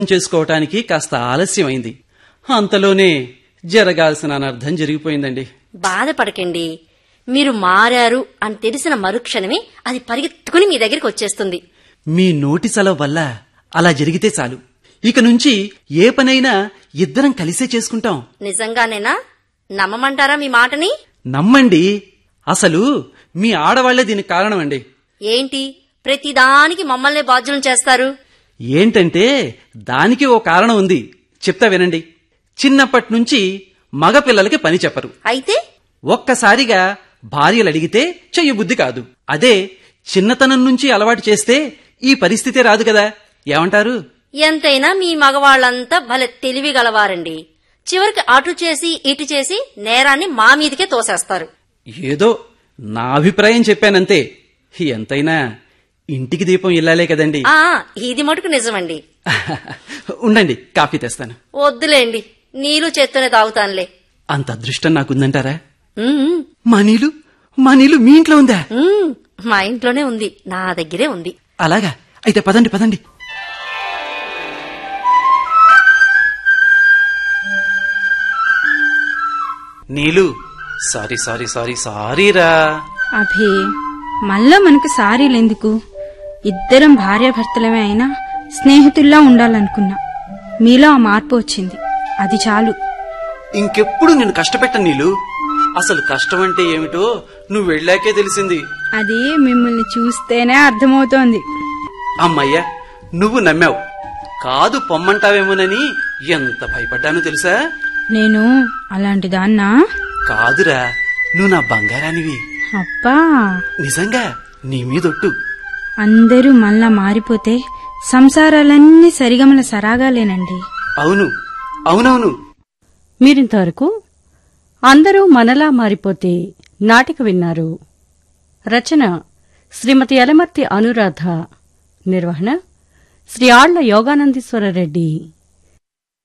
చేసుకోవటానికి కాస్త ఆలస్యమైంది అంతలోనే జరగాల్సిన అనర్థం జరిగిపోయిందండి బాధపడకండి మీరు మారారు అని తెలిసిన మరుక్షణమే అది పరిగెత్తుకుని మీ దగ్గరికి వచ్చేస్తుంది మీ నోటి సెలవు వల్ల అలా జరిగితే చాలు ఇక నుంచి ఏ పనైనా ఇద్దరం కలిసే చేసుకుంటాం నిజంగానేనా నమ్మమంటారా మీ మాటని నమ్మండి అసలు మీ ఆడవాళ్లే దీనికి కారణమండి ఏంటి ప్రతిదానికి మమ్మల్ని బాధ్యులను చేస్తారు ఏంటంటే దానికి ఓ కారణం ఉంది చెప్తా వినండి చిన్నప్పటి నుంచి మగ పిల్లలకి పని చెప్పరు అయితే ఒక్కసారిగా భార్యలు అడిగితే చెయ్య బుద్ధి కాదు అదే చిన్నతనం నుంచి అలవాటు చేస్తే ఈ పరిస్థితే రాదు కదా ఏమంటారు ఎంతైనా మీ మగవాళ్ళంతా భలే తెలివి గలవారండి చివరికి అటు చేసి ఇటు చేసి నేరాన్ని మా మీదికే తోసేస్తారు ఏదో నా అభిప్రాయం చెప్పానంతే ఎంతైనా ఇంటికి దీపం ఇల్లాలే కదండి ఆ ఇది మటుకు నిజమండి ఉండండి కాఫీ తెస్తాను వద్దులేండి నీళ్లు చేత్తోనే తాగుతానులే అంత అదృష్టం నాకుందంటారా ఉమ్, మా నీళ్ళు మా నీళ్ళు మీ ఇంట్లో ఉందా ఉమ్, మా ఇంట్లోనే ఉంది నా దగ్గరే ఉంది అలాగా అయితే పదండి పదండి నీలు సారీ సారీ సారీ సారీరా అభే మళ్ళా మనకు సారీలెందుకు ఇద్దరం భార్యాభర్తలమే అయినా స్నేహితుల్లా ఉండాలనుకున్నా మీలో ఆ మార్పు వచ్చింది అది చాలు ఇంకెప్పుడు నేను కష్టపెట్టను నీలు అసలు కష్టం అంటే ఏమిటో నువ్వు వెళ్ళాకే తెలిసింది అది మిమ్మల్ని చూస్తేనే అర్థమవుతోంది అమ్మయ్యా నువ్వు నమ్మావు కాదు పొమ్మంటావేమోనని ఎంత భయపడ్డానో తెలుసా నేను అలాంటి దాన్నా కాదురా నువ్వు నా బంగారానివి అబ్బా నిజంగా నీ మీదొట్టు అందరూ మళ్ళా మారిపోతే సంసారాలన్నీ సరిగమల సరాగాలేనండి అవును అవునవును మీరింతవరకు అందరూ మనలా మారిపోతే నాటిక విన్నారు రచన శ్రీమతి యలమర్తి అనురాధ నిర్వహణ శ్రీ ఆళ్ల యోగానందీశ్వర రెడ్డి